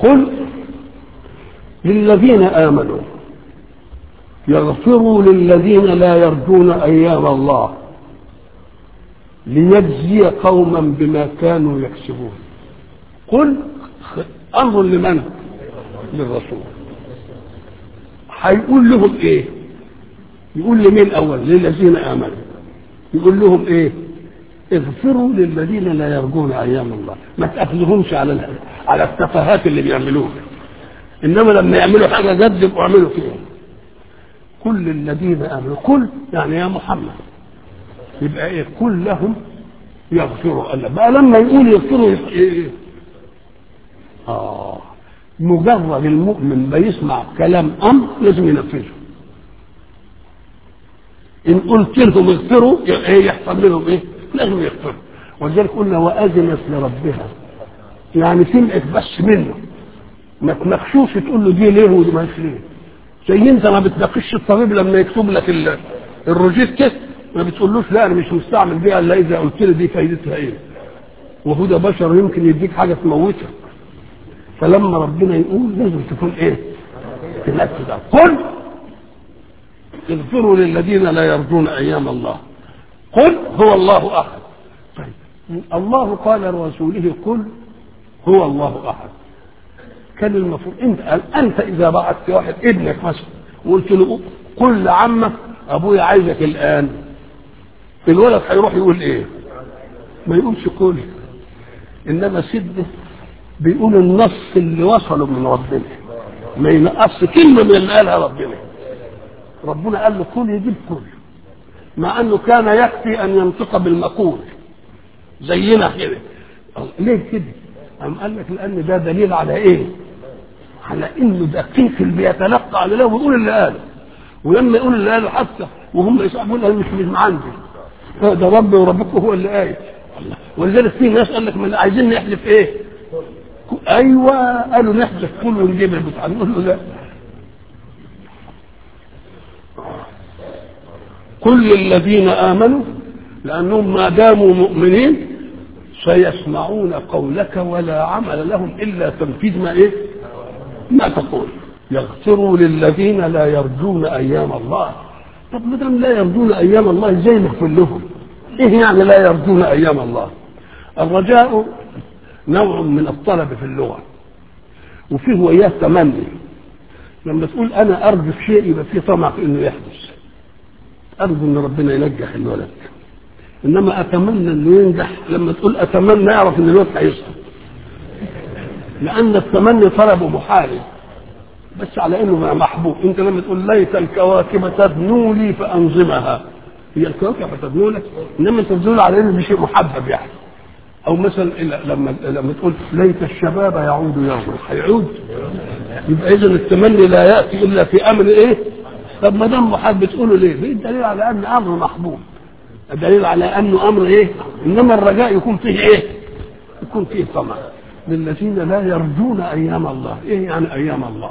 قل للذين آمنوا يغفروا للذين لا يرجون أيام الله ليجزي قوما بما كانوا يكسبون قل أمر لمن للرسول هيقول لهم ايه يقول لمين اول للذين امنوا يقول لهم ايه اغفروا للذين لا يرجون ايام الله ما تاخذهمش على على التفاهات اللي بيعملوها انما لما يعملوا حاجه جد يبقوا اعملوا فيها كل الذين امنوا كل يعني يا محمد يبقى ايه كل لهم يغفروا الله بقى لما يقول يغفروا إيه؟ اه مجرد المؤمن بيسمع كلام امر لازم ينفذه ان قلت لهم اغفروا ايه يحصل لهم ايه لازم يغفروا ولذلك قلنا واذنت لربها يعني سمعت بس منه ما تناقشوش تقول له دي ليه ودي مش ليه زي انت ما بتناقش الطبيب لما يكتب لك ال- الروجيت كده ما بتقولوش لا انا مش مستعمل بيها الا اذا قلت لي دي فايدتها ايه وهو ده بشر يمكن يديك حاجه تموتك فلما ربنا يقول لازم تكون ايه تنفذ قل اغفروا للذين لا يرجون ايام الله قل هو الله احد طيب الله قال لرسوله قل هو الله احد كان المفروض انت انت اذا بعثت واحد ابنك مثلا وقلت له قل لعمك ابويا عايزك الان الولد هيروح يقول ايه ما يقولش قل انما سيدنا بيقول النص اللي وصله من ربنا ما ينقص كلمه من اللي قالها ربنا ربنا قال له كل يجيب كل مع انه كان يكفي ان ينطق بالمقول زينا كده ليه كده؟ قام قال لك لان ده دليل على ايه؟ على انه دقيق اللي بيتلقى على الله ويقول اللي قاله ولما يقول اللي قاله حتى وهم يصحبون قال مش من عندي ده ربي وربكم هو اللي قايل ولذلك في ناس قال لك ما عايزين نحلف ايه؟ ايوه قالوا نحذف كل ونجيب البتاع نقول له لا كل الذين امنوا لانهم ما داموا مؤمنين سيسمعون قولك ولا عمل لهم الا تنفيذ ما ايه؟ ما تقول يغفروا للذين لا يرجون ايام الله طب ما دام لا يرجون ايام الله ازاي نغفر لهم؟ ايه يعني لا يرجون ايام الله؟ الرجاء نوع من الطلب في اللغه وفيه وياه تمني لما تقول انا ارجو في شيء يبقى فيه طمع في انه يحدث ارجو ان ربنا ينجح الولد انما اتمنى انه ينجح لما تقول اتمنى اعرف ان الولد هيسقط لان التمني طلب محال بس على انه محبوب انت لما تقول ليت الكواكب تدنو لي فانظمها هي الكواكب هتدنو لك انما انت بتقول على انه شيء محبب يعني او مثلا لما لما تقول ليت الشباب يعود يوما هيعود يبقى اذا التمني لا ياتي الا في امر ايه؟ طب ما دام محب بتقوله ليه؟ ده دليل على ان امر محبوب دليل على انه امر ايه؟ انما الرجاء يكون فيه ايه؟ يكون فيه طمع للذين لا يرجون ايام الله، ايه يعني ايام الله؟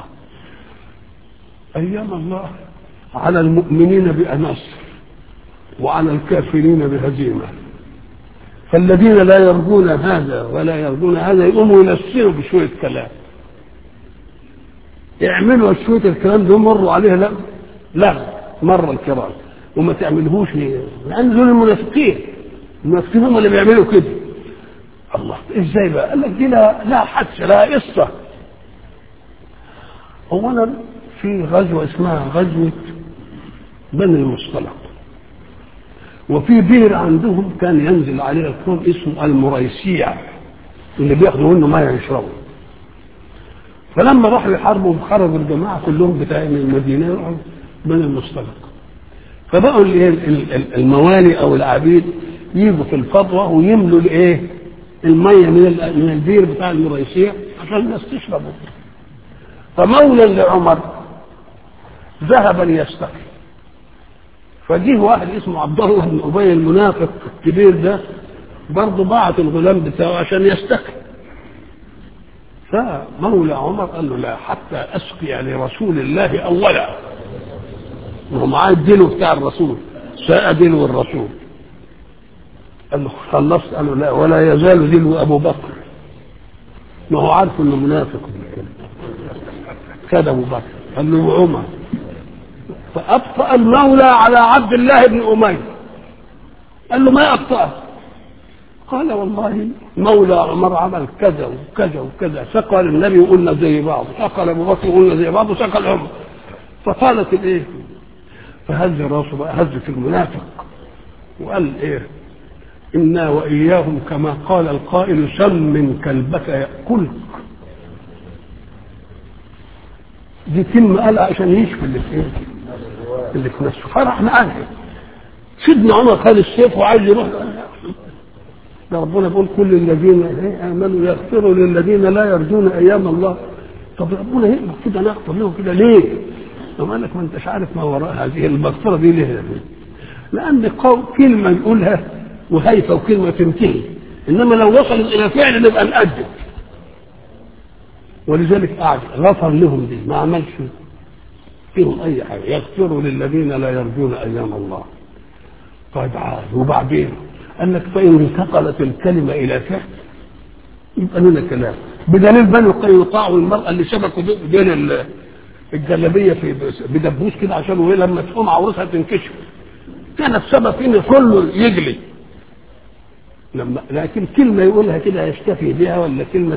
ايام الله على المؤمنين بنصر وعلى الكافرين بهزيمه فالذين لا يرجون هذا ولا يرجون هذا يقوموا ينسروا بشويه كلام يعملوا شويه الكلام ده مروا عليه لا لا مر الكرام وما تعملهوش لان دول المنافقين المنافقين هم اللي بيعملوا كده الله ازاي بقى؟ قال لك دي لا لا حادثه لا قصه اولا في غزوه اسمها غزوه بني المصطلق وفي بئر عندهم كان ينزل عليه القوم اسمه المريسيع اللي بياخدوا منه ميه يشربوا فلما راحوا يحاربوا خرجوا الجماعه كلهم بتاع من المدينه يروحوا من المصطلق فبقوا الموالي او العبيد يجوا في الفضوه ويملوا الايه؟ الميه من من البير بتاع المريسيع عشان الناس تشربه فمولى لعمر ذهب ليستقي فجه واحد اسمه عبد الله بن ابي المنافق الكبير ده برضه بعت الغلام بتاعه عشان يستقي فمولى عمر قال له لا حتى اسقي لرسول الله اولا وهو معاه الدلو بتاع الرسول ساء دلو الرسول قال له خلصت قال له لا ولا يزال دلو ابو بكر ما هو عارف انه منافق بالكلام خد ابو بكر قال له عمر فابطا المولى على عبد الله بن اميه قال له ما ابطاه قال والله مولى عمر عمل كذا وكذا وكذا سقى للنبي وقلنا زي بعض سقى لابو بكر وقلنا زي بعض وسقى لعمر فقالت الايه فهز راسه بقى هزة المنافق وقال ايه انا واياهم كما قال القائل سم كلبك ياكلك دي كلمه قالها عشان يشفي اللي في ايه اللي في نفسه فرح معاها سيدنا عمر خد السيف وعايز يروح ده ربنا بيقول كل الذين امنوا يغفروا للذين لا يرجون ايام الله طب ربنا يقبل كده نغفر لهم كده ليه؟ طب قال لك ما انتش عارف ما وراء هذه المغفره دي ليه؟ لان قول كلمه يقولها وهيفه وكلمه تنتهي انما لو وصلت الى فعل نبقى نقدم ولذلك قعد غفر لهم دي ما عملش فيهم اي حاجه يغفروا للذين لا يرجون ايام الله طيب عاد وبعدين قال لك فإن انتقلت الكلمة إلى فعل يبقى لنا كلام بدليل بنو قينقاع والمرأة اللي شبكوا بين الجلابية في بدبوس كده عشان وهي لما تقوم عورتها تنكشف كان السبب ان كله يجلي لما لكن كلمة يقولها كده يشتفي بها ولا كلمة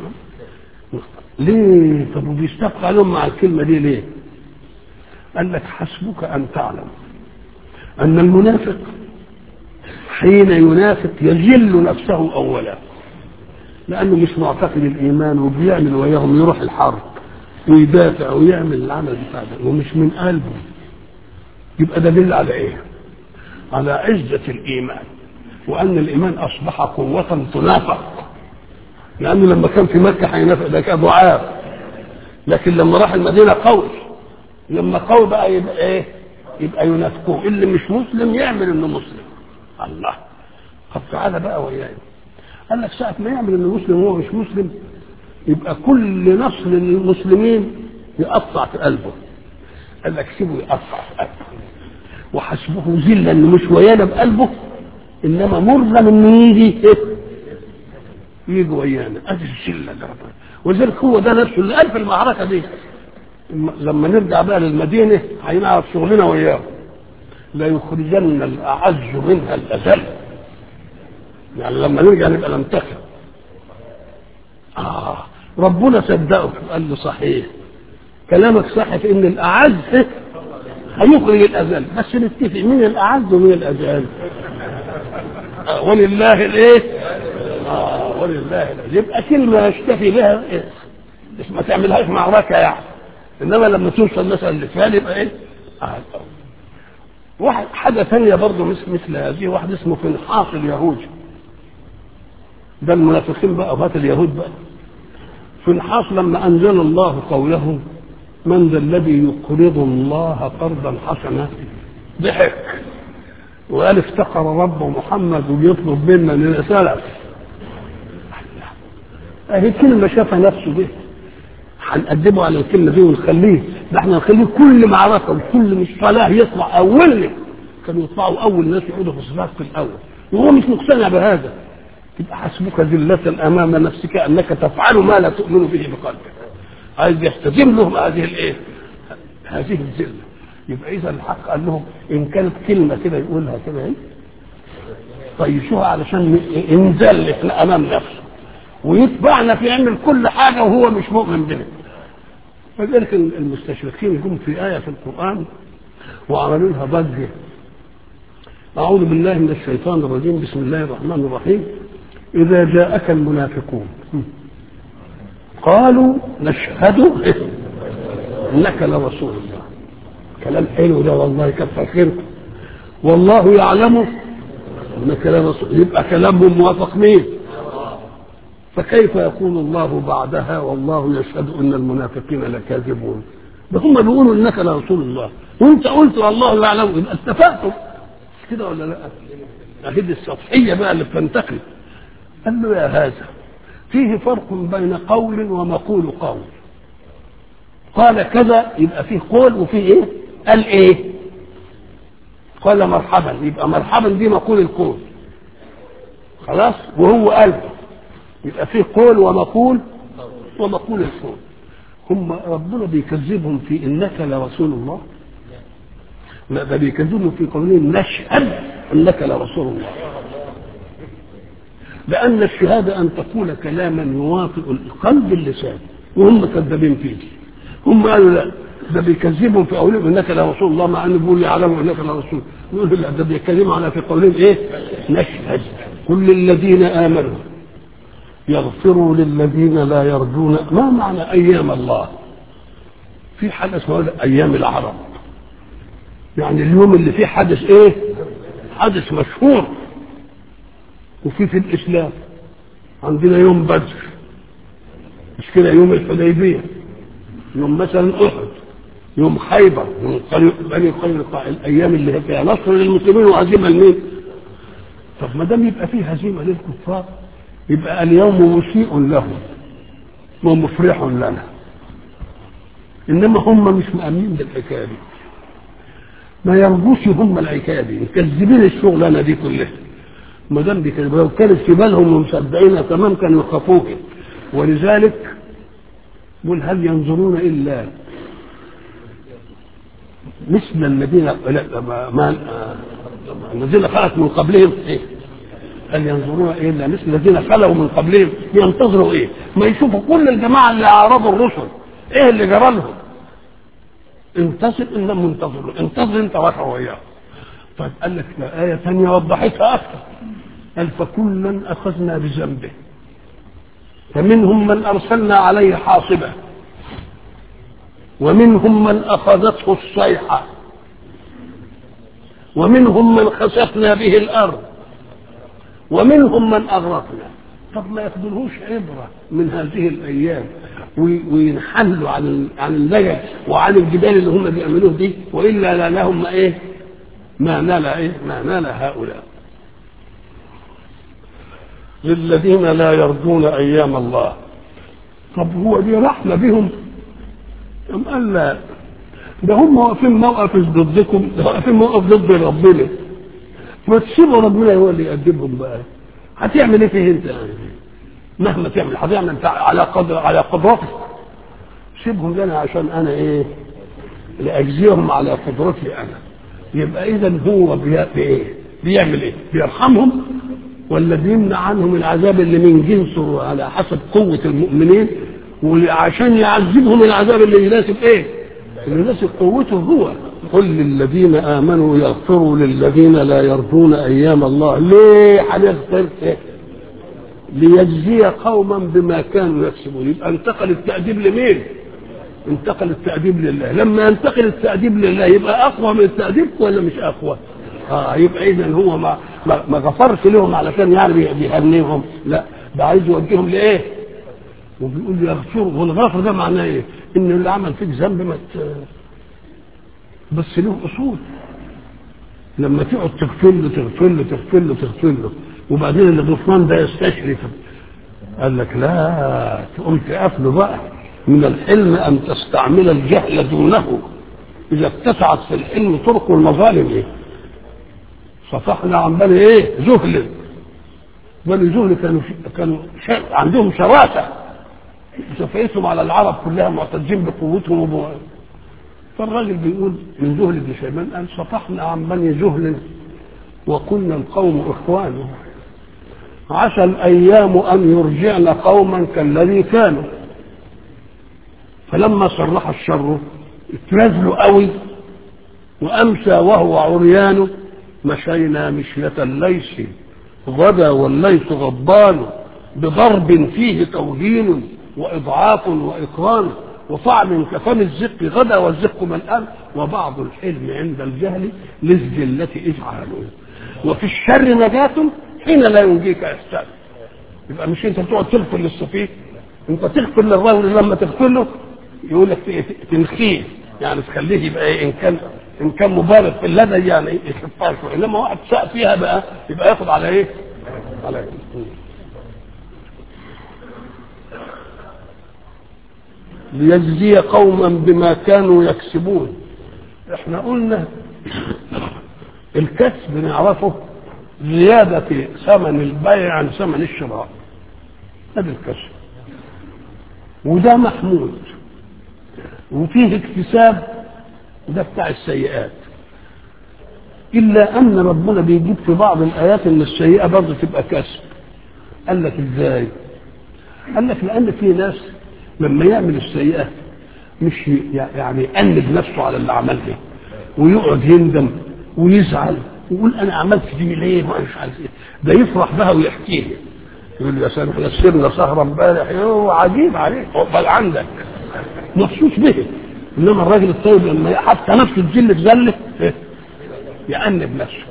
ليه طب وبيستبقى عليهم مع الكلمة دي ليه؟ قال لك حسبك أن تعلم أن المنافق حين ينافق يجل نفسه اولا لانه مش معتقد الايمان وبيعمل وياهم يروح الحرب ويدافع ويعمل العمل بتاع ده ومش من قلبه يبقى دليل على ايه؟ على عزة الإيمان وأن الإيمان أصبح قوة تنافق لأنه لما كان في مكة هينافق ده كان ضعاف لكن لما راح المدينة قوي لما قوي بقى يبقى إيه؟ يبقى ينافقوه اللي مش مسلم يعمل إنه مسلم الله طب تعالى بقى وياي قال لك ساعة ما يعمل انه مسلم وهو مش مسلم يبقى كل نصر للمسلمين يقطع في قلبه قال لك سيبه يقطع في قلبه وحسبه ذلا انه مش ويانا بقلبه انما مرغم انه يجي ايه يجي ويانا ادي الذله ده ولذلك هو ده نفسه اللي قال في المعركه دي لما نرجع بقى للمدينه هينعرف شغلنا وياه لا يخرجن الأعز منها الأذل يعني لما نرجع نبقى ننتخب آه ربنا صدقه قال له صحيح كلامك صح في ان الاعز هيخرج الاذل بس نتفق مين الاعز ومين الاذل آه ولله الايه آه ولله الأذل. يبقى كلمه يشتفي بها إيه؟ بس ما تعملهاش معركه يعني انما لما توصل مثلا لفعل يبقى ايه آه. واحد حاجة ثانية برضه مثل, مثل هذه واحد اسمه فنحاص اليهود ده المنافقين بقى وهات اليهود بقى فنحاص لما أنزل الله قوله من ذا الذي يقرض الله قرضا حسنا ضحك وقال افتقر رب محمد ويطلب منا ان سلف اهي كلمه شافها نفسه دي هنقدمه على الكلمه دي ونخليه ده احنا نخليه كل معركه وكل مش صلاه يطلع اولنا كانوا يطلعوا اول ناس يقعدوا في الصلاه في الاول وهو مش مقتنع بهذا تبقى حسبك ذلة امام نفسك انك تفعل ما لا تؤمن به بقلبك عايز يحتزم لهم هذه الايه؟ هذه الذله يبقى اذا الحق قال لهم ان كانت كلمه كده يقولها كده ايه؟ طيشوها علشان ينزل احنا امام نفسه ويتبعنا في يعمل كل حاجه وهو مش مؤمن بنا فذلك المستشرقين جم في آية في القرآن وعملوا لها ضجة أعوذ بالله من الشيطان الرجيم بسم الله الرحمن الرحيم إذا جاءك المنافقون قالوا نشهد إنك لرسول الله كلام حلو ده والله كفر خيركم والله يعلم انك لرسول يبقى كلامهم موافق مين؟ فكيف يقول الله بعدها والله يشهد ان المنافقين لكاذبون ده هم بيقولوا انك لرسول الله وانت قلت والله يعلم يبقى اتفقتم كده ولا لا؟ اهي السطحيه بقى اللي بتنتقل قال له يا هذا فيه فرق بين قول ومقول قول قال كذا يبقى فيه قول وفيه ايه؟ قال ايه؟ قال مرحبا يبقى مرحبا دي مقول القول خلاص وهو قال يبقى فيه قول ومقول ومقول القول هم ربنا بيكذبهم في انك لرسول الله لا ده بيكذبهم في قولهم نشهد انك لرسول الله لان الشهاده ان تقول كلاما يوافق القلب باللسان وهم كذابين فيه هم قالوا لا ده بيكذبهم في قولهم انك لرسول الله مع انه بيقول يعلموا انك لرسول يقولوا لا ده بيتكلموا على في قولهم ايه نشهد كل الذين امنوا يغفروا للذين لا يرجون ما معنى ايام الله في حاجه اسمها ايام العرب يعني اليوم اللي فيه حدث ايه حدث مشهور وفي في الاسلام عندنا يوم بدر مش كده يوم الحديبيه يوم مثلا احد يوم خيبر يوم بني قينقاع الايام اللي هي فيها نصر للمسلمين وهزيمه لمين؟ طب ما دام يبقى فيه هزيمه للكفار يبقى اليوم مسيء لهم ومفرح لنا انما هم مش مأمنين بالحكايه دي ما يرجوش هم الحكايه دي مكذبين الشغلانه دي كلها ما دام دي كده لو كانت في بالهم ومصدقينها تمام كانوا يخافوك ولذلك قل هل ينظرون الا مثل الذين ما ما الذين خلت من قبلهم ايه؟ هل ينظرون الا مثل الذين خلوا من قبلهم ينتظروا ايه؟ ما يشوفوا كل الجماعه اللي اعرضوا الرسل ايه اللي جرى لهم؟ انتظر انهم منتظرون انتظر انت واقع وياه طيب قال لك آية ثانية وضحتها أكثر قال فكلا أخذنا بذنبه فمنهم من أرسلنا عليه حاصبة ومنهم من أخذته الصيحة ومنهم من خسفنا به الأرض ومنهم من أغرقنا طب ما ياخدلهوش عبرة من هذه الأيام وينحلوا عن عن اللجل وعن الجبال اللي هم بيعملوه دي وإلا لا لهم إيه ما نال إيه ما نال هؤلاء للذين لا يرجون أيام الله طب هو دي رحمة بهم أم قال لا ده هم واقفين موقف ضدكم ده واقفين موقف ضد ربنا ما تسيبوا ربنا هو اللي يقدمهم بقى هتعمل ايه فيه انت يعني مهما تعمل هتعمل على قدر على قدرتك سيبهم لنا عشان انا ايه لاجزيهم على قدرتي انا يبقى اذا هو بايه بيعمل ايه بيرحمهم ولا بيمنع عنهم العذاب اللي من جنسه على حسب قوة المؤمنين وعشان يعذبهم العذاب اللي يناسب ايه اللي يناسب قوته هو قل للذين امنوا يغفروا للذين لا يرجون ايام الله ليه هنغفر إيه؟ ليجزي قوما بما كانوا يكسبون يبقى انتقل التأديب لمين انتقل التأديب لله لما ينتقل التأديب لله يبقى أقوى من التأديب ولا مش أقوى اه يبقى اذا هو ما ما, ما غفرش لهم علشان يعني بيهنيهم لا ده عايز يوجههم لايه؟ وبيقول يغفروا والغفر ده معناه ايه؟ ان اللي عمل فيك ذنب ما بس له اصول لما تقعد تغفر له تغفر له تغفر له تغفر له وبعدين الغفران ده يستشرف قال لك لا تقوم تقفله بقى من الحلم ان تستعمل الجهل دونه اذا اتسعت في الحلم طرق المظالم ايه صفحنا عن بني ايه زهل بني زهل كانوا كانوا عندهم شراسه شفيتهم على العرب كلها معتزين بقوتهم وب... فالراجل بيقول من زهل بن شيبان قال صفحنا عن بني زهل وكنا القوم اخوانه عسى الايام ان يرجعن قوما كالذي كانوا فلما صرح الشر اتنازلوا قوي وامسى وهو عريان مشينا مشية الليث غدا والليث غضبان بضرب فيه توهين وإضعاف وإكران وطعم كفم الزق غدا والزق ملآن وبعض الحلم عند الجهل للذلة إجعال وفي الشر نجاة حين لا ينجيك إحسان يبقى مش أنت بتقعد تغفر للسفيه أنت تغفر للرجل لما تغفر له يقول لك تنخيه يعني تخليه يبقى إيه إن كان ان كان مبالغ في اللدى يعني يخفها شويه انما واحد ساء فيها بقى يبقى ياخد على ايه؟ على ايه؟ ليجزي قوما بما كانوا يكسبون احنا قلنا الكسب نعرفه زيادة ثمن البيع عن ثمن الشراء هذا الكسب وده محمود وفيه اكتساب ده بتاع السيئات الا ان ربنا بيجيب في بعض الايات ان السيئه برضه تبقى كسب قال لك ازاي قال لك لان في ناس لما يعمل السيئه مش يعني يأنب نفسه على اللي عمله ويقعد يندم ويزعل ويقول انا عملت دي ليه ما مش عارف ايه ده يفرح بها ويحكيها يقول له يا سامح يسرنا سهره امبارح يوه عجيب عليك بل عندك مخصوص به انما الراجل الطيب لما حتى نفسه تجل في زله إيه؟ يأنب نفسه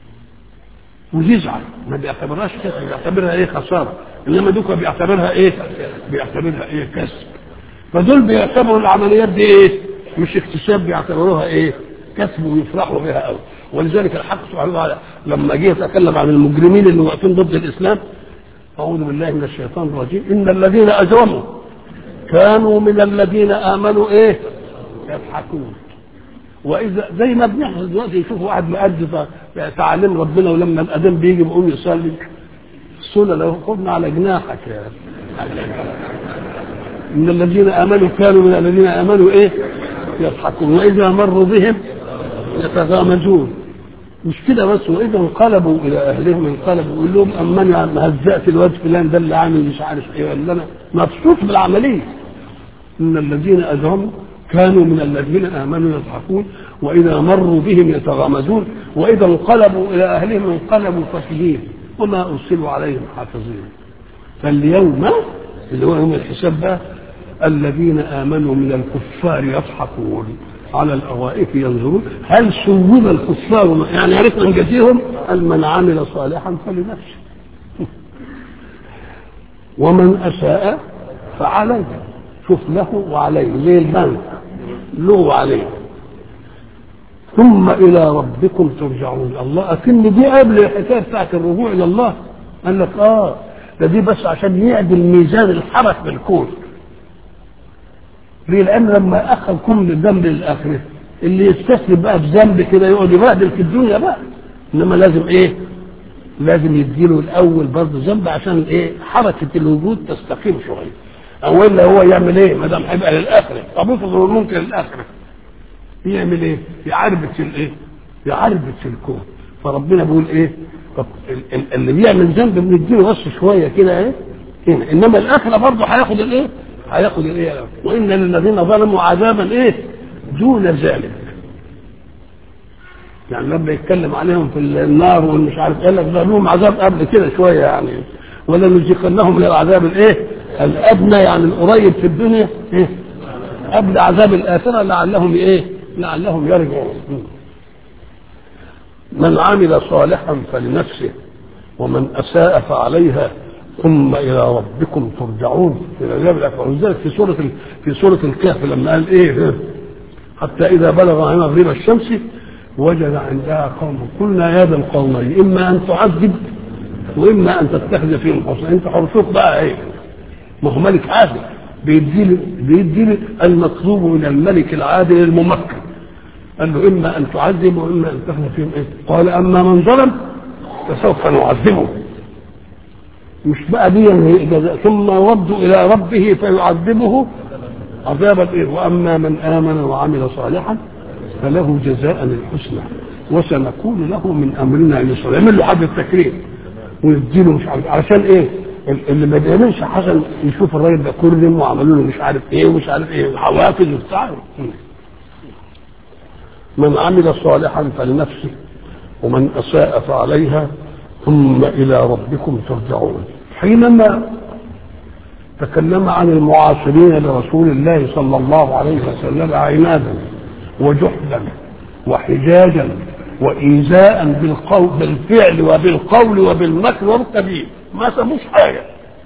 ويزعل ما بيعتبرهاش كسب بيعتبرها ايه خساره انما دوكا بيعتبرها ايه بيعتبرها ايه كسب فدول بيعتبروا العمليات دي ايه مش اكتساب بيعتبروها ايه كسب ويفرحوا بها قوي ولذلك الحق سبحانه وتعالى لما جه يتكلم عن المجرمين اللي واقفين ضد الاسلام اعوذ بالله من الشيطان الرجيم ان الذين اجرموا كانوا من الذين امنوا ايه يضحكون واذا زي ما بنحصل دلوقتي يشوف واحد مأدي تعاليم ربنا ولما الاذان بيجي بيقوم يصلي الصلاه لو خدنا على جناحك يا ان الذين امنوا كانوا من الذين امنوا ايه يضحكون واذا مروا بهم يتغامزون مش كده بس واذا انقلبوا الى اهلهم انقلبوا يقول لهم امن هزأت الواد فلان ده اللي عامل مش عارف ايه ولا انا مبسوط بالعمليه ان الذين اجرموا كانوا من الذين امنوا يضحكون واذا مروا بهم يتغامزون واذا انقلبوا الى اهلهم انقلبوا فكهين وما ارسلوا عليهم حافظين فاليوم اللي هو يوم الحساب بقى الذين امنوا من الكفار يضحكون على الأوائك ينظرون هل سوب الكفار يعني عرفنا نجزيهم قال من عمل صالحا فلنفسه ومن أساء فعليه شوف له وعليه زي البنك له وعليه ثم إلى ربكم ترجعون الله أكن دي قبل الحكاية بتاعت الرجوع إلى الله قال لك آه ده دي بس عشان يعدل ميزان الحرك بالكون ليه؟ لأن لما أخذ كل ذنب للآخرة اللي يستسلم بقى بذنب كده يقعد يبهدل في الدنيا بقى إنما لازم إيه؟ لازم يديله الأول برضه ذنب عشان إيه؟ حركة الوجود تستقيم شوية أو إلا هو يعمل إيه؟ ما دام هيبقى للآخرة طب افرض ممكن للآخرة يعمل إيه؟ يعربت الإيه؟ يعربت في الكون فربنا بيقول إيه؟ طب اللي بيعمل ذنب بنديله بس شوية كده إيه؟ هنا إنما الآخرة برضه هياخد الإيه؟ هياخد الايه وان للذين ظلموا عذابا ايه دون ذلك يعني لما يتكلم عليهم في النار والمش عارف قال لك ده لهم عذاب قبل كده شويه يعني ولا نذيقنهم من العذاب الايه الادنى يعني القريب في الدنيا ايه قبل عذاب الاخره لعلهم ايه لعلهم يرجعون من عمل صالحا فلنفسه ومن اساء فعليها ثم الى ربكم ترجعون الى جاب الاكبر ولذلك في سوره في سوره الكهف لما قال ايه حتى اذا بلغ هنا غيب الشمس وجد عندها قوم قلنا يا ذا القومين اما ان تعذب واما ان تتخذ فيهم حسنا انت حرصوك بقى ايه ما هو ملك عادل بيدي بيدي المطلوب من الملك العادل الممكن قال له اما ان تعذب واما ان تاخذ فيهم ايه قال اما من ظلم فسوف نعذبه مش بقى دي جزاء ثم يرد الى ربه فيعذبه عذابا ايه واما من امن وعمل صالحا فله جزاء الحسنى وسنكون له من امرنا يسرا يعمل له حد التكريم ويديله مش عارف عشان ايه اللي ما بيعملش حسن يشوف الراجل ده كرم وعملوا له مش عارف ايه ومش عارف ايه حوافز وبتاع من عمل صالحا فلنفسه ومن اساء فعليها ثم الى ربكم ترجعون حينما تكلم عن المعاصرين لرسول الله صلى الله عليه وسلم عنادا وجحدا وحجاجا وإيذاء بالقول بالفعل وبالقول وبالمكر والكبير ما سموش حاجة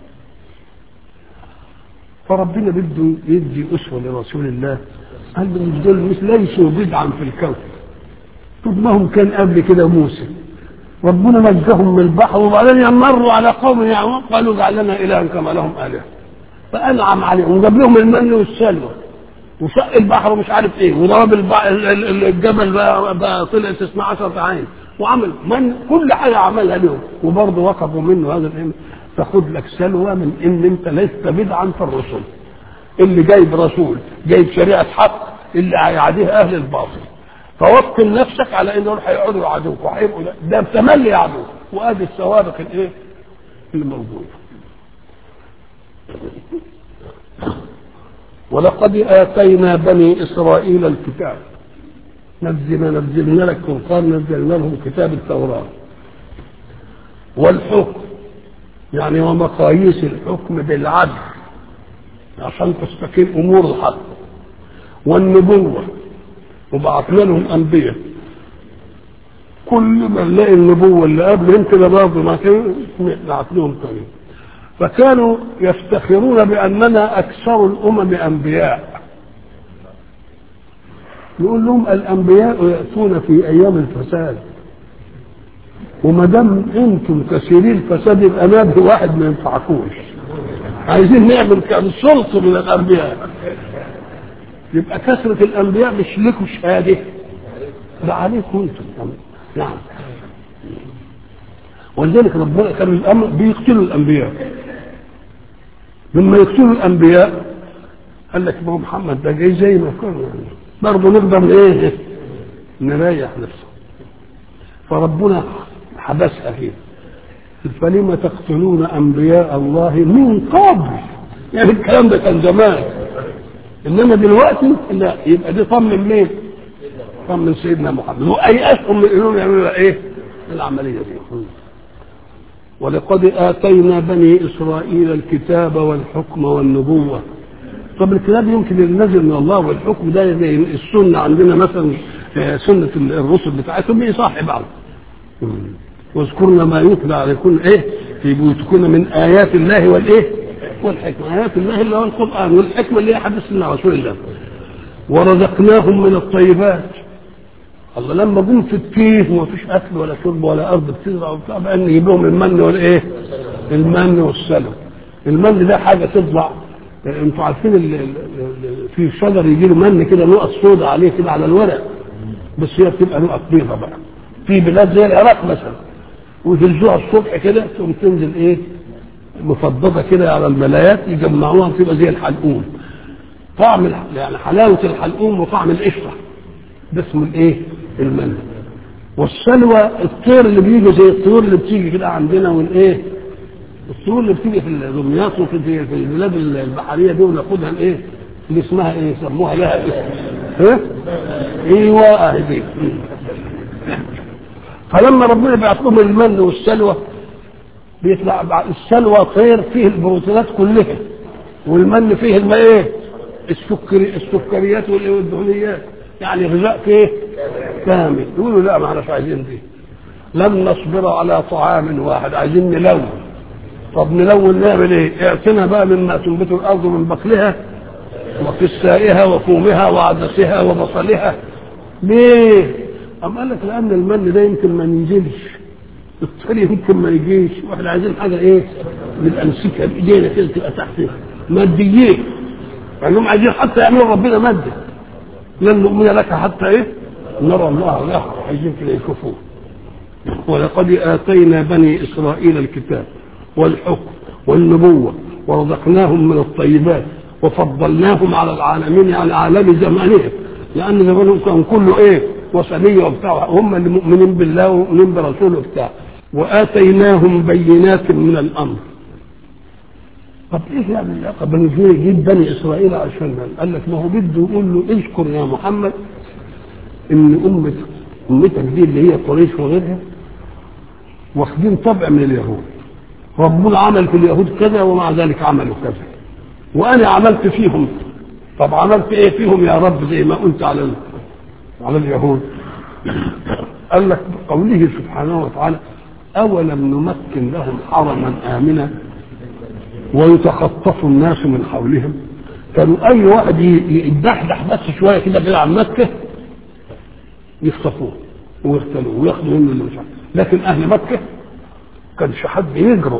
فربنا بده يدي أسوة لرسول الله قال له مش دول ليسوا بدعا في الكون طب ما هم كان قبل كده موسى ربنا نجاهم من البحر وبعدين مروا على قوم يعمون قالوا اجعل لنا الها كما لهم الهه فانعم عليهم وجاب لهم المن والسلوى وشق البحر ومش عارف ايه وضرب الجبل بقى, بقى طلع 12 عين وعمل من كل حاجه عملها لهم وبرضه وقفوا منه هذا الامر تاخد لك سلوى من ان انت لست بدعا في الرسل اللي جايب رسول جايب شريعه حق اللي هيعاديها اهل الباطل فوكل نفسك على ان دول هيقعدوا يعادوك وهيبقوا ده تملي يعادوك وادي السوابق الايه اللي موجوده ولقد اتينا بني اسرائيل الكتاب نزلنا نزلنا لك فرقان نزلنا لهم كتاب التوراه والحكم يعني ومقاييس الحكم بالعدل عشان تستقيم امور الحق والنبوه وبعثنا لهم انبياء كل ما نلاقي النبوه اللي قبل يمكن برضه ما كان نبعث لهم تاني فكانوا يفتخرون باننا اكثر الامم انبياء نقول لهم الانبياء ياتون في ايام الفساد وما دام انتم كثيرين الفساد يبقى نبي واحد ما ينفعكوش عايزين نعمل كان سلطه من الانبياء يبقى كثرة الأنبياء مش لكم شهادة ده عليكم أنتم نعم ولذلك ربنا كان الأمر بيقتلوا الأنبياء لما يقتلوا الأنبياء قال لك ما محمد ده جاي زي ما كان يعني برضه نقدر ايه نريح نفسه فربنا حبسها فيه فلما تقتلون انبياء الله من قبل يعني الكلام ده كان زمان انما دلوقتي لا يبقى دي طمن مين؟ طمن سيدنا محمد واي اشهم من انهم يعملوا ايه؟ العمليه دي ولقد اتينا بني اسرائيل الكتاب والحكم والنبوه طب الكتاب يمكن اللي نزل من الله والحكم ده زي السنه عندنا مثلا سنه الرسل بتاعتهم بيصاحب بعض واذكرنا ما يتلى عليكم ايه في بيوتكن من ايات الله والايه والحكمه ايات الله اللي هو القران والحكمه اللي هي حديث سنه رسول الله ورزقناهم من الطيبات الله لما جم في التيه وما فيش اكل ولا شرب ولا ارض بتزرع وبتاع بقى نجيب لهم المن والايه؟ المن والسلم المن ده حاجه تطلع انتوا عارفين ال ال ال في شجر يجي له من كده نقط سوداء عليه كده على الورق بس هي بتبقى نقط بيضاء بقى في بلاد زي العراق مثلا ويهزوها الصبح كده تقوم تنزل ايه مفضضه كده على الملايات يجمعوها تبقى زي الحلقوم طعم يعني حلاوه الحلقوم وطعم القشره ده اسمه الايه المن والسلوى الطير اللي بيجي زي الطيور اللي بتيجي كده عندنا والايه الطيور اللي بتيجي في دمياط وفي في البلاد البحريه دي وناخدها الايه اللي اسمها ايه يسموها لها اسم ها ايوه اهي دي فلما ربنا بيعط لهم المن والسلوى بيطلع السلوى طير فيه البروتينات كلها والمن فيه الما ايه السكري السكريات والدهنيات يعني غذاء فيه كامل يقولوا لا ما احناش عايزين دي لن نصبر على طعام واحد عايزين نلون طب نلون نعمل ايه؟ اعتنا بقى مما تنبت الارض من بقلها وقسائها وفومها وعدسها وبصلها ليه؟ أم قال لك لأن المن ده يمكن ما ينزلش الطري يمكن ما يجيش واحنا عايزين حاجة إيه؟ نبقى نمسكها بإيدينا كده تبقى تحت ماديين لأنهم عايزين حتى يعملوا ربنا مادة لن نؤمن لك حتى إيه؟ نرى الله لا عايزين كده يشوفوه ولقد آتينا بني إسرائيل الكتاب والحكم والنبوة ورزقناهم من الطيبات وفضلناهم على العالمين يعني عالم زمانهم لأن زمانهم كان كله إيه؟ وثنية وبتاع هم اللي مؤمنين بالله ومؤمنين برسوله وبتاع وآتيناهم بينات من الأمر طب ايه يعني العلاقه بين يجيب بني اسرائيل عشان قال لك ما هو بده يقول له اذكر يا محمد ان امه امتك دي اللي هي قريش وغيرها واخدين طبع من اليهود ربنا عمل في اليهود كذا ومع ذلك عملوا كذا وانا عملت فيهم طب عملت ايه فيهم يا رب زي ما قلت على على اليهود قال لك بقوله سبحانه وتعالى اولم نمكن لهم حرما امنا ويتخطف الناس من حولهم كانوا اي واحد يدحدح بس شويه كده كده عن مكه يخطفوه ويغتالوه وياخدوا منه اللي مش عارف لكن اهل مكه كانش حد يجرؤ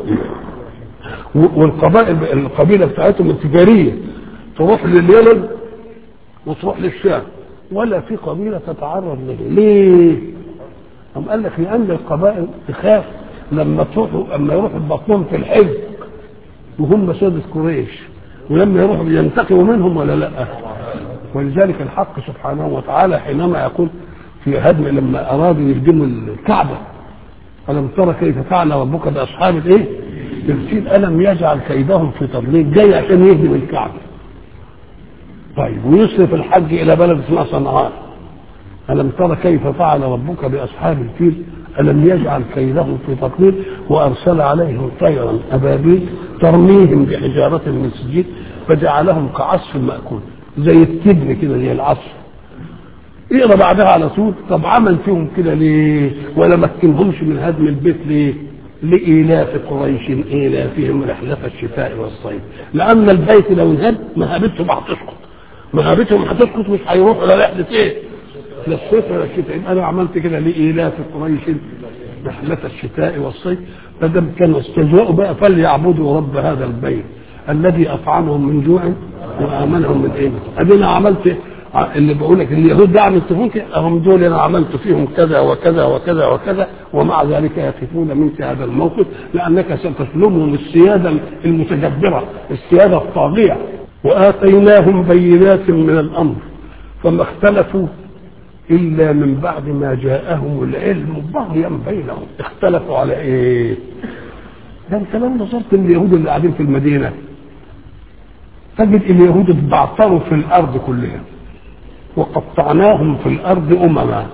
والقبائل القبيله بتاعتهم التجاريه تروح لليمن وتروح للشام ولا في قبيله تتعرض له ليه؟ قام قال لك لان القبائل تخاف لما تروحوا اما يروحوا بطنهم في الحج وهم سادة قريش ولما يروحوا ينتقموا منهم ولا لا ولذلك الحق سبحانه وتعالى حينما يقول في هدم لما ارادوا يهدموا الكعبه الم ترى كيف فعل ربك باصحاب الايه؟ الفيل الم يجعل كيدهم في تضليل جاي عشان يهدم الكعبه طيب ويصرف الحج الى بلد اسمها صنعاء الم ترى كيف فعل ربك باصحاب الفيل الم يجعل كيدهم في تضليل وارسل عليهم طيرا ابابيل ترميهم بحجاره من سجيل فجعلهم كعصف ماكول زي التبن كده زي العصف اقرا بعدها على طول طب عمل فيهم كده ليه ولا مكنهمش من هدم البيت ليه لإيلاف قريش إيلافهم رحلة الشتاء والصيف لأن البيت لو انهد مهابتهم هتسقط مهابتهم هتسقط مش هيروحوا لا رحلة إيه؟ لا الصيف ولا الشتاء يبقى أنا عملت كده لإيلاف قريش رحلة الشتاء والصيف فدام كانوا استجوأوا بقى فليعبدوا رب هذا البيت الذي أطعمهم من جوع وآمنهم من إيه؟ أدينا عملت اللي بقول لك اليهود ده عملت فيهم كده هم دول انا عملت فيهم كذا وكذا وكذا وكذا ومع ذلك يخافون منك هذا الموقف لانك ستسلمهم السياده المتجبره السياده الطاغيه واتيناهم بينات من الامر فما اختلفوا الا من بعد ما جاءهم العلم بغيا بينهم اختلفوا على ايه؟ ده انت لو نظرت اليهود اللي قاعدين في المدينه تجد اليهود اتبعتروا في الارض كلها وقطعناهم في الارض امما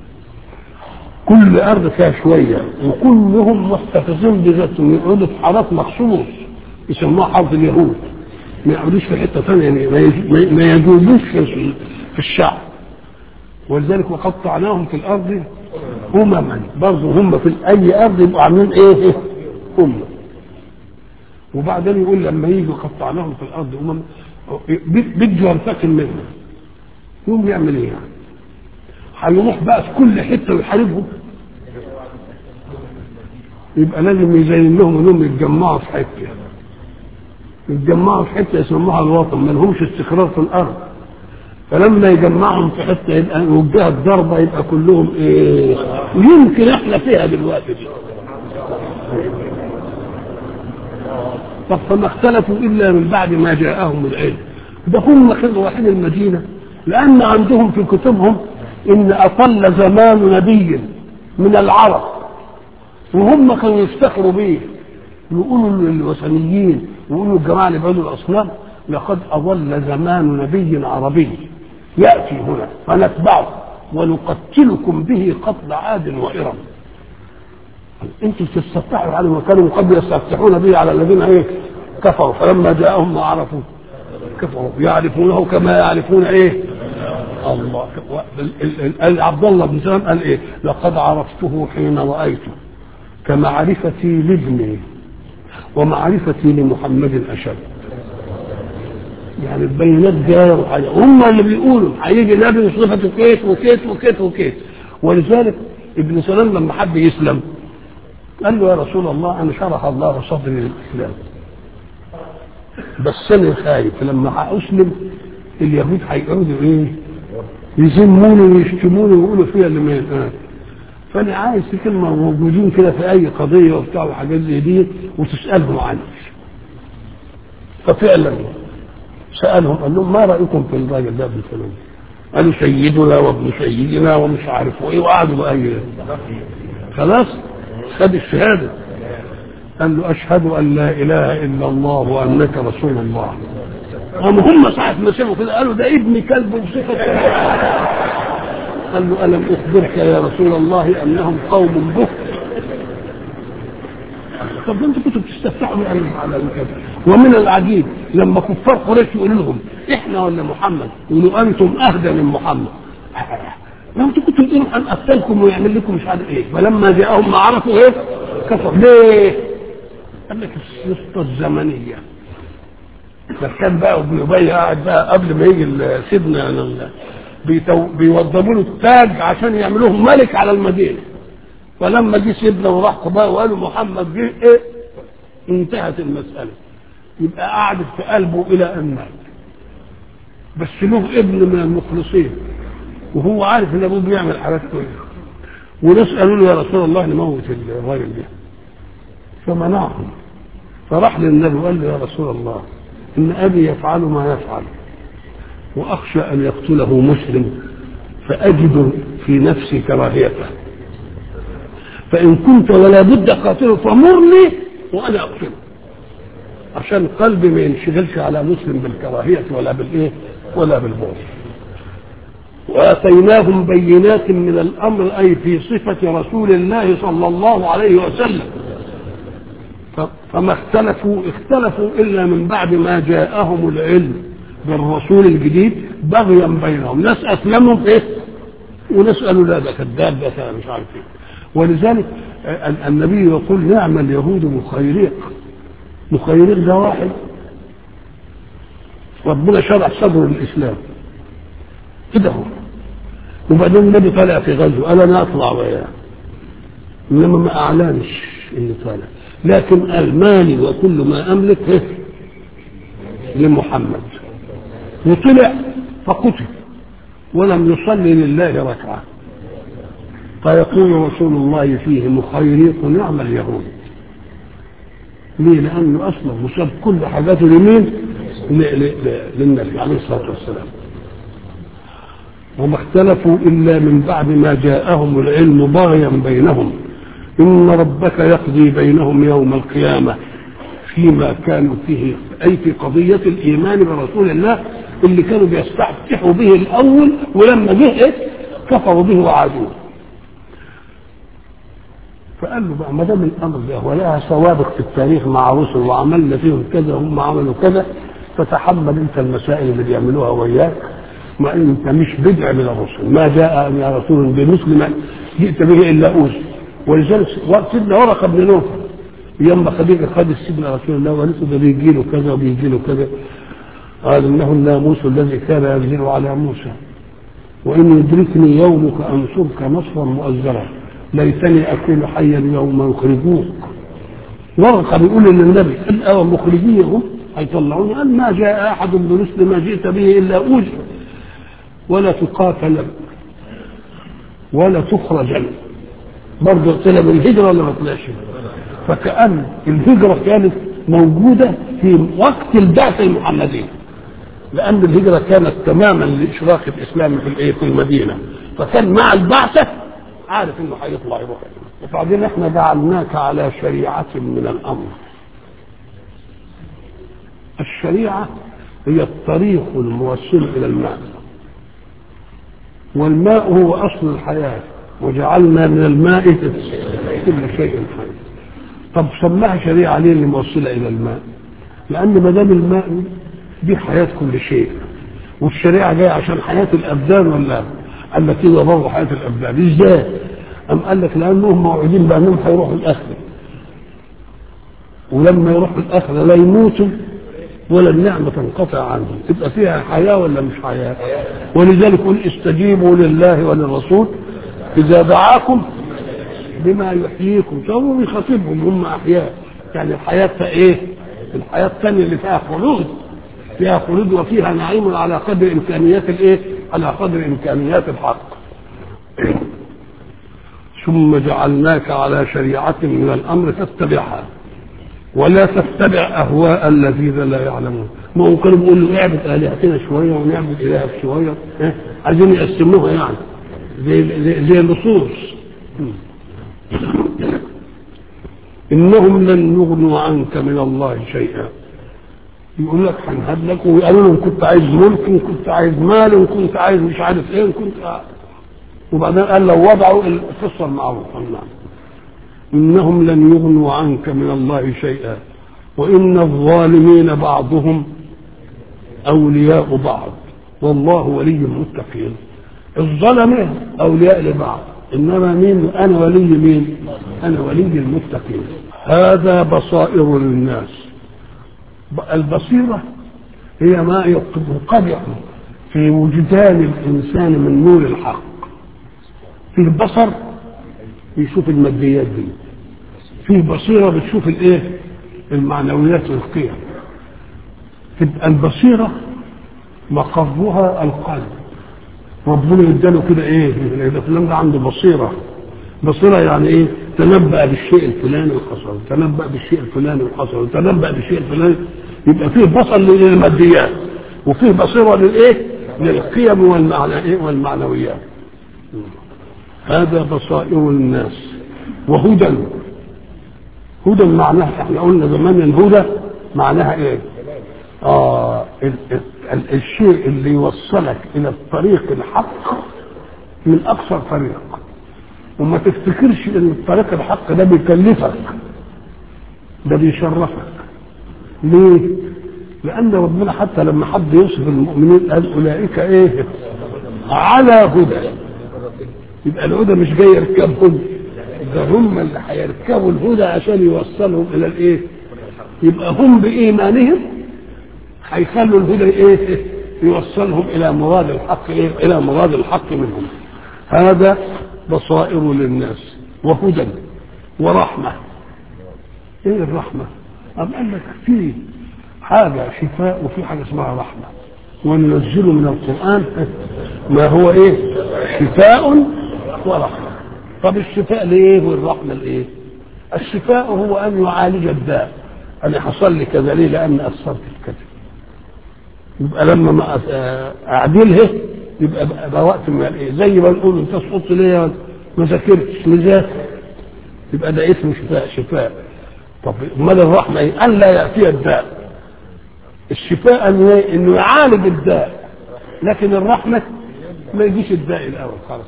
كل ارض فيها شويه وكلهم محتفظين بذاتهم يقعدوا في حارات مخصوص يسموها حرب اليهود ما يقعدوش في حته ثانيه يعني ما يجوزوش في, في الشعب ولذلك وقطعناهم في الارض امما برضه هم في اي ارض يبقوا عاملين ايه؟ امه وبعدين يقول لما يجوا قطعناهم في الارض امما بده ينتقم منهم يقوم يعمل ايه يعني؟ هيروح بقى في كل حته ويحاربهم يبقى لازم يزين لهم انهم يتجمعوا في حته يتجمعوا في حته يسموها الوطن ما لهمش استقرار في الارض فلما يجمعهم في حته يبقى وجهت ضربه يبقى كلهم ايه يمكن احنا فيها دلوقتي دي طب فما اختلفوا الا من بعد ما جاءهم العلم ده هم كانوا رايحين المدينه لأن عندهم في كتبهم إن أطل زمان نبي من العرب وهم كانوا يفتخروا به يقولوا للوثنيين ويقولوا الجماعة اللي بيعبدوا الأصنام لقد أضل زمان نبي عربي يأتي هنا فنتبعه ونقتلكم به قتل عاد وإرم انتم تستفتحوا عليه وكانوا قبل يستفتحون به على الذين ايه كفروا فلما جاءهم ما عرفوا كفروا يعرفونه كما يعرفون ايه الله عبد الله بن سلام قال ايه لقد عرفته حين رايته كمعرفتي لابني ومعرفتي لمحمد اشد يعني البينات جايه هم اللي بيقولوا هيجي نبي صفته كيت وكيت وكيت وكيت ولذلك ابن سلام لما حب يسلم قال له يا رسول الله انا شرح الله صدري للاسلام بس انا خايف لما اسلم اليهود هيقعدوا ايه يذموني ويشتموني ويقولوا فيها اللي ما يتقال فانا عايز في كلمه موجودين كده في اي قضيه وبتاع وحاجات زي دي وتسالهم عني ففعلا سالهم قال لهم ما رايكم في الراجل ده ابن سلام قالوا سيدنا وابن سيدنا ومش عارف ايه وقعدوا بقى خلاص خد الشهاده قال له اشهد ان لا اله الا الله وانك رسول الله هم هم ساعة ما سمعوا كده قالوا ده ابن كلب وصفة قال له ألم أخبرك يا رسول الله أنهم قوم بكر طب انتوا كنتوا بتستفتحوا على على الكذب ومن العجيب لما كفار قريش يقولوا لهم احنا ولا محمد يقولوا انتم اهدى من محمد لو انتوا كنتوا تقولوا ان قتلكم ويعمل لكم مش عارف ايه فلما جاءهم ما عرفوا ايه كفر ليه؟ قال لك السلطه الزمنيه ده كان بقى ابن ابي قاعد بقى قبل ما يجي سيدنا بيوضبوا له التاج عشان يعملوه ملك على المدينه فلما جه سيدنا وراح بقى وقالوا محمد جه ايه انتهت المساله يبقى قعدت في قلبه الى ان مات بس له ابن من المخلصين وهو عارف ان ابوه بيعمل حاجات كويسه وناس قالوا له يا رسول الله نموت الراجل ده فمنعهم فراح للنبي وقال له يا رسول الله إن أبي يفعل ما يفعل وأخشى أن يقتله مسلم فأجد في نفسي كراهيته فإن كنت ولا بد قاتله فمرني وأنا أقتله عشان قلبي ما ينشغلش على مسلم بالكراهية ولا بالإيه ولا بالبغض واتيناهم بينات من الامر اي في صفه رسول الله صلى الله عليه وسلم فما اختلفوا اختلفوا الا من بعد ما جاءهم العلم بالرسول الجديد بغيا بينهم ناس اسلموا ايه وناس قالوا لا ده كذاب ده مش عارف ايه ولذلك النبي يقول نعم اليهود مخيريق مخيريق ده واحد ربنا شرح صدر الاسلام كده هو وبعدين النبي طالع في غزو قال انا اطلع وياه انما ما اعلنش اني طالع لكن قال مالي وكل ما املك لمحمد وطلع فقتل ولم يصلي لله ركعه فيقول رسول الله فيه مخيريق نعم اليهود ليه؟ لانه اصلا وساب كل حاجاته لمين؟ للنبي عليه الصلاه والسلام وما اختلفوا الا من بعد ما جاءهم العلم بغيا بينهم ان ربك يقضي بينهم يوم القيامه فيما كانوا فيه اي في قضيه الايمان برسول الله اللي كانوا بيستفتحوا به الاول ولما جه إيه؟ كفروا به وعادوه فقال له بقى ما دام الامر ده ولها سوابق في التاريخ مع رسل وعملنا فيهم كذا هم عملوا كذا فتحمل انت المسائل اللي بيعملوها وياك ما انت مش بدع من الرسل ما جاء يا رسول بمثل ما جئت به الا اوذي ولذلك سيدنا ورقه بن نوفل يوم خديجه خد سيدنا رسول الله وقالت له ده بيجي له كذا وبيجي له كذا قال انه الناموس الذي كان ينزل على موسى وان يدركني يومك انصرك نصرا مؤزرا ليتني اكون حيا يوم يخرجوك ورقه بيقول للنبي قال اه مخرجيهم هيطلعوني قال ما جاء احد بمثل ما جئت به الا اوذي ولا تقاتل ولا تخرج برضه طلع الهجرة ولا ما طلعش فكأن الهجرة كانت موجودة في وقت البعث المحمدي لأن الهجرة كانت تماما لإشراق الإسلام في الإيه في المدينة فكان مع البعثة عارف إنه هيطلع يروح وبعدين إحنا جعلناك على شريعة من الأمر الشريعة هي الطريق الموصل إلى الماء والماء هو أصل الحياة وجعلنا من الماء كل شيء حي طب سماها شريعة ليه اللي موصلة إلى الماء لأن ما دام الماء دي حياة كل شيء والشريعة جاية عشان حياة الأبدان ولا قال لك كده برضه حياة الأبدان إزاي؟ أم قال لك لأنهم موعودين بأنهم هيروحوا الآخرة ولما يروحوا الآخرة لا يموتوا ولا النعمة تنقطع عنهم تبقى فيها حياة ولا مش حياة ولذلك قل استجيبوا لله وللرسول إذا دعاكم بما يحييكم فهو بيخاطبهم هم أحياء يعني الحياة إيه الحياة الثانية اللي فيها خلود فيها خلود وفيها نعيم على قدر إمكانيات الإيه على قدر إمكانيات الحق ثم جعلناك على شريعة من الأمر فاتبعها ولا تتبع اهواء الذين لا يعلمون ما هو كانوا بيقولوا له اعبد الهتنا شويه ونعبد الهك شويه إيه؟ عايزين يقسموها يعني زي زي, زي اللصوص انهم لن يغنوا عنك من الله شيئا يقول لك هنهب لك ويقالوا لهم كنت عايز ملك ان كنت عايز مال ان كنت عايز مش عارف ايه ان كنت وبعدين قال لو وضعوا القصه المعروفه نعم إنهم لن يغنوا عنك من الله شيئا وإن الظالمين بعضهم أولياء بعض والله ولي المتقين الظلمة أولياء لبعض إنما مين أنا ولي مين أنا ولي المتقين هذا بصائر للناس البصيرة هي ما ينقدح في وجدان الإنسان من نور الحق في البصر يشوف الماديات دي في بصيره بتشوف الايه المعنويات والقيم تبقى البصيره مقرها القلب ربنا يداله كده ايه الفلان ده عنده بصيره بصيره يعني ايه تنبأ بالشيء الفلاني وحصل تنبأ بالشيء الفلاني وحصل تنبأ بالشيء الفلاني يبقى فيه بصر للماديات وفيه بصيرة للايه للقيم والمعنى إيه؟ والمعنويات هذا بصائر الناس وهدى هدى معناها احنا قلنا زمان الهدى معناها ايه اه ال ال الشيء اللي يوصلك الى الطريق الحق من اقصر طريق وما تفتكرش ان الطريق الحق ده بيكلفك ده بيشرفك ليه لان ربنا حتى لما حد يوصف المؤمنين قال اولئك ايه على هدى يبقى الهدى مش جاي يركبهم ده هم اللي هيركبوا الهدى عشان يوصلهم الى الايه يبقى هم بايمانهم هيخلوا الهدى ايه يوصلهم الى مراد الحق ايه الى مراد الحق منهم هذا بصائر للناس وهدى ورحمه ايه الرحمه أم قال لك في حاجه شفاء وفي حاجه اسمها رحمه وننزل من القران ما هو ايه شفاء ورحمه طب الشفاء ليه والرحمه لايه الشفاء هو ان يعالج الداء انا حصل لي كذا ليه لان اثرت في كذا يبقى لما ما اعدلها يبقى بقى وقت من الايه زي ما نقول انت تسقط ليه ما ذاكرتش مذاكر يبقى ده اسمه شفاء شفاء طب امال الرحمه ايه؟ ان لا ياتي الداء الشفاء ان انه يعالج الداء لكن الرحمه ما يجيش الداء الاول خلاص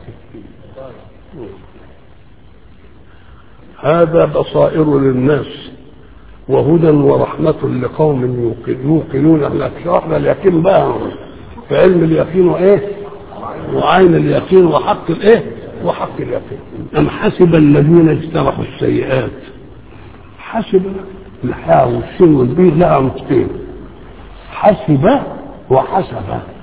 هذا بصائر للناس وهدى ورحمة لقوم يوقنون احنا شرحنا اليقين بقى في علم اليقين وايه؟ وعين اليقين وحق الايه؟ وحق اليقين أم حسب الذين اجترحوا السيئات حسب الحاء والسين والبين لها نطقين حسب وحسب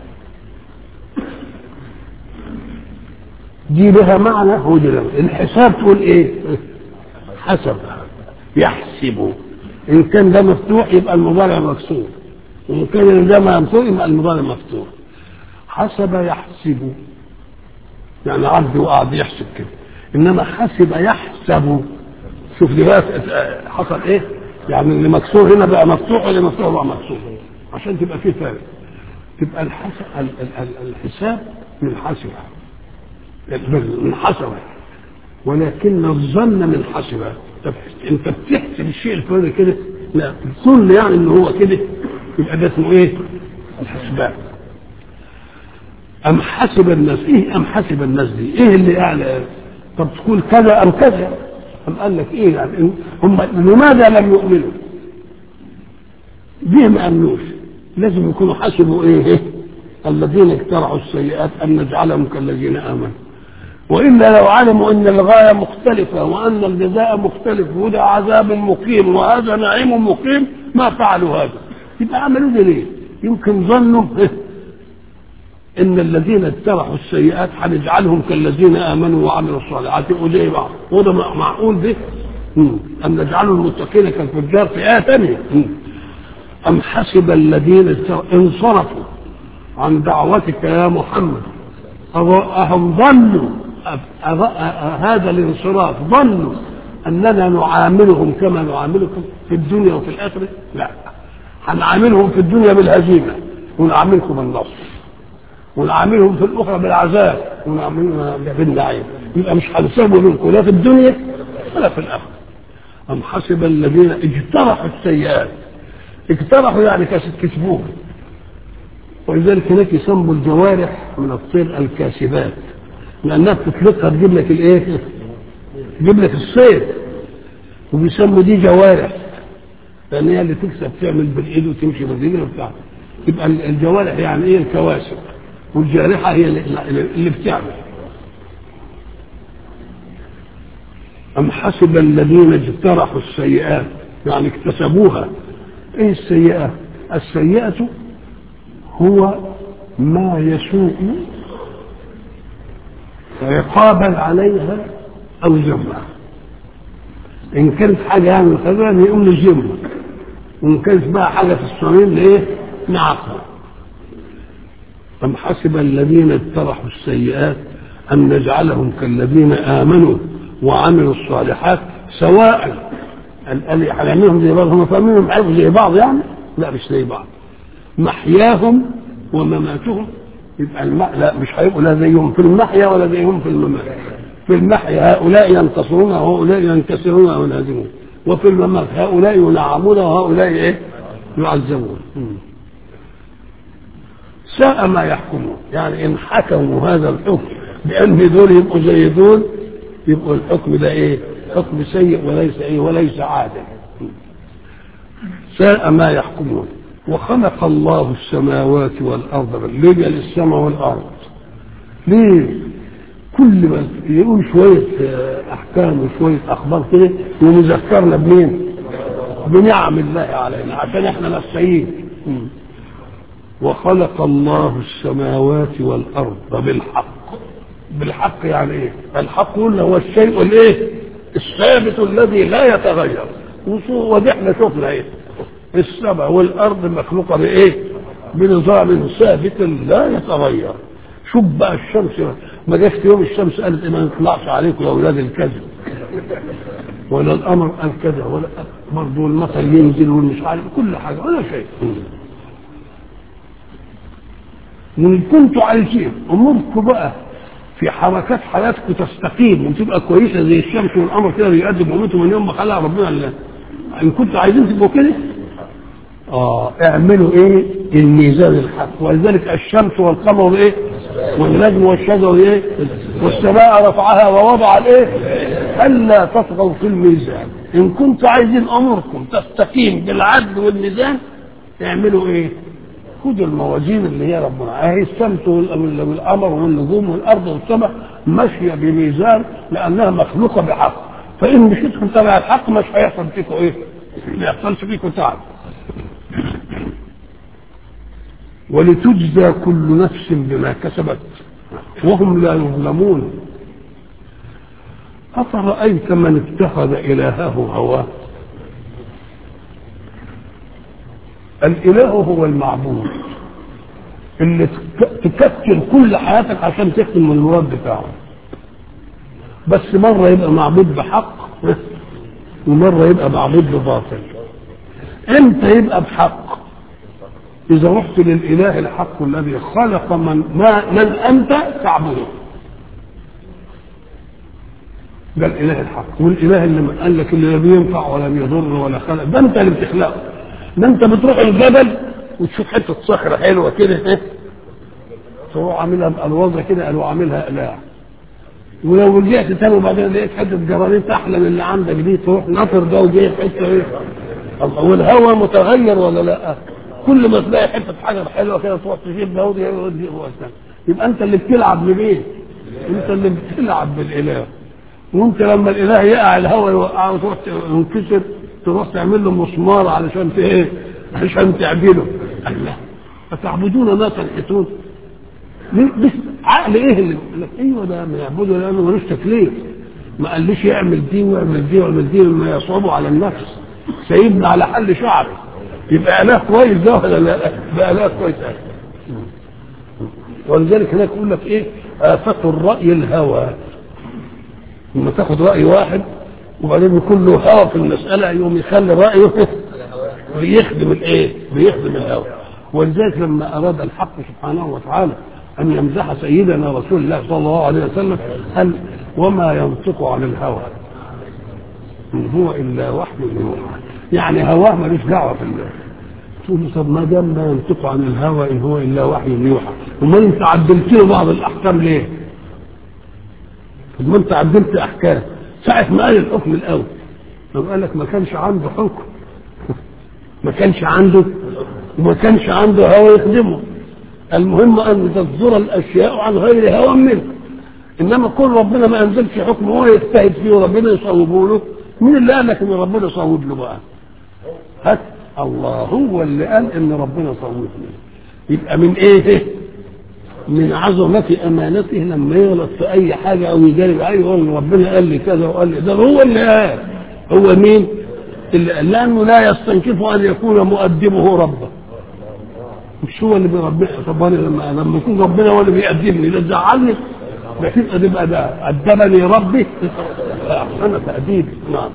دي لها معنى هدى الحساب تقول ايه؟ حسب يحسب ان كان ده مفتوح يبقى المضارع مكسور وان كان ده مفتوح يبقى المضارع مفتوح حسب يحسب يعني عبد وقعد يحسب كده انما حسب يحسب شوف دي بقى حصل ايه يعني اللي مكسور هنا بقى مفتوح واللي مفتوح بقى مكسور عشان تبقى فيه فرق تبقى الحسب الحساب من حسب من حسب ولكن الظن من حسب انت بتحسب الشيء الفلاني كده لا الظن يعني ان هو كده يبقى ده اسمه ايه؟ الحسبان ام حسب الناس ايه ام حسب الناس دي؟ ايه اللي اعلى طب تقول كذا ام كذا ام قال لك ايه يعني هم لماذا لم يؤمنوا؟ ليه ما امنوش؟ لازم يكونوا حسبوا ايه؟ الذين اقترحوا السيئات ان نجعلهم كالذين امنوا والا لو علموا ان الغايه مختلفه وان الجزاء مختلف وده عذاب مقيم وهذا نعيم مقيم ما فعلوا هذا يبقى عملوا ده ليه؟ يمكن ظنوا ان الذين اجترحوا السيئات هنجعلهم كالذين امنوا وعملوا الصالحات يقول ايه بقى؟ وده معقول ده؟ أم نجعل المتقين كالفجار في آية ثانية أم حسب الذين انصرفوا عن دعوتك يا محمد أهم ظنوا هذا الانصراف ظنوا اننا نعاملهم كما نعاملكم في الدنيا وفي الاخره لا هنعاملهم في الدنيا بالهزيمه ونعاملكم بالنصر ونعاملهم في الاخرى بالعذاب ونعاملهم بالنعيم يبقى مش هنسوي منكم لا في الدنيا ولا في الاخره ام حسب الذين اجترحوا السيئات اجترحوا يعني كسبوها ولذلك هناك يسموا الجوارح من الطير الكاسبات لانها بتطلقها تجيب لك الايه؟ تجيب لك الصيد وبيسموا دي جوارح لان هي اللي تكسب تعمل بالايد وتمشي بالرجل وبتاع يبقى الجوارح يعني ايه الكواسب والجارحه هي اللي بتعمل أم حسب الذين اجترحوا السيئات يعني اكتسبوها ايه السيئة السيئة هو ما يسوء عقابا عليها او ذمة ان كانت حاجة يعني خزان يقوم نجمها وان كانت بقى حاجة في الصميم ايه نعقها أم حسب الذين اجترحوا السيئات أن نجعلهم كالذين آمنوا وعملوا الصالحات سواء قال هنعملهم زي بعض هم فاهمينهم عرفوا زي بعض يعني لا مش زي بعض محياهم ومماتهم يبقى الم... لا مش هيبقوا لا زيهم في المحيا ولا زيهم في الممات في المحيا هؤلاء ينتصرون وهؤلاء ينكسرون وينهزمون وفي الممات هؤلاء ينعمون وهؤلاء ايه يعذبون ساء ما يحكمون يعني ان حكموا هذا الحكم بان دول يبقوا زي دول يبقوا الحكم ده ايه حكم سيء وليس ايه وليس عادل ساء ما يحكمون وخلق الله السماوات والارض ليه السماء والارض ليه كل ما يقول شويه احكام وشويه اخبار كده ومذكرنا بمين بنعم الله علينا عشان احنا نستعين وخلق الله السماوات والارض بالحق بالحق يعني ايه الحق قلنا هو الشيء الايه الثابت الذي لا يتغير ودي احنا شفنا ايه السماء والارض مخلوقه بايه بنظام ثابت لا يتغير شوف بقى الشمس ما جاش في يوم الشمس قالت ما نطلعش عليكم يا اولاد الكذب ولا الامر قال كذا ولا برضه المطر ينزل والمش عارف كل حاجه ولا شيء وان كنتوا عايزين اموركم بقى في حركات حياتكم تستقيم وتبقى كويسه زي الشمس والقمر كده بيقدم مهمته من يوم ما خلق ربنا الله ان كنتوا عايزين تبقوا كده اه اعملوا ايه الميزان الحق ولذلك الشمس والقمر ايه والنجم والشجر ايه والسماء رفعها ووضع الايه الا تطغوا في الميزان ان كنتوا عايزين اموركم تستقيم بالعدل والميزان اعملوا ايه خدوا الموازين اللي هي ربنا اهي الشمس والقمر والنجوم والارض والسماء ماشيه بميزان لانها مخلوقه بحق فان مشيتكم تبع الحق مش هيحصل فيكم ايه؟ ما يحصلش فيكم تعب ولتجزى كل نفس بما كسبت وهم لا يظلمون أفرأيت من اتخذ إلهه هواه الإله هو المعبود اللي تكتر كل حياتك عشان تخدم المراد بتاعه بس مرة يبقى معبود بحق ومرة يبقى معبود بباطل امتى يبقى بحق إذا رحت للإله الحق الذي خلق من ما من أنت تعبده ده الإله الحق والإله اللي قال لك اللي لا بينفع ولا بيضر ولا خلق ده أنت اللي بتخلقه ده أنت بتروح الجبل وتشوف حتة صخرة حلوة كده إيه تروح عاملها بألوظة كده قالوا عاملها إله ولو رجعت تاني وبعدين لقيت حتة جرانيت أحلى من اللي عندك دي تروح نطر ده وجايب حتة إيه والهواء متغير ولا لا؟ كل ما تلاقي حته حجر حلوه كده تروح تجيب ده ودي يبقى انت اللي بتلعب بمين؟ انت اللي بتلعب بالاله وانت لما الاله يقع الهواء يوقعه وتروح ينكسر تروح تعمل له مسمار علشان ايه؟ عشان تعدله الله فتعبدون ما تنحتون بس عقل ايه اللي لك ايوه ده بيعبده لانه ملوش تكليف ما قاليش يعمل دي ويعمل دي ويعمل دي مما يصعبه على النفس سيبنا على حل شعره يبقى اله كويس ده ولا لا؟ ده اله كويس ولذلك هناك يقول لك ايه؟ آفة الرأي الهوى لما تاخد رأي واحد وبعدين يكون له هوى في المسألة يقوم يخلي رأيه بيخدم الايه؟ بيخدم الهوى ولذلك لما أراد الحق سبحانه وتعالى أن يمدح سيدنا رسول الله صلى الله عليه وسلم قال وما ينطق عن الهوى إن هو إلا وحي يوحى يعني هواه ملوش دعوة في الله تقول له طب ما دام ما ينطق عن الهوى إن هو إلا وحي يوحى أمال أنت عدلت له بعض الأحكام ليه؟ طب ما أنت عدلت أحكام ساعة ما قال الحكم الأول طب قال لك ما كانش عنده حكم ما كانش عنده وما كانش عنده هوى يخدمه المهم ان تصدر الاشياء عن غير هوى منه انما كل ربنا ما انزلش حكم هو يجتهد فيه وربنا يصوبه له مين اللي قال لك ان ربنا صوب له بقى؟ هات الله هو اللي قال ان ربنا صوب له يبقى من ايه؟ من عظمة أمانته لما يغلط في أي حاجة أو يجارب أي يقول ربنا قال لي كذا وقال لي ده هو اللي قال هو مين؟ اللي قال لأنه لا يستنكف أن يكون مؤدبه ربه مش هو اللي بيربيني طب انا لما لما يكون ربنا هو اللي بيقدمني ده تزعلني ده تبقى تبقى ده ادبني ربي احسن تاديب نعم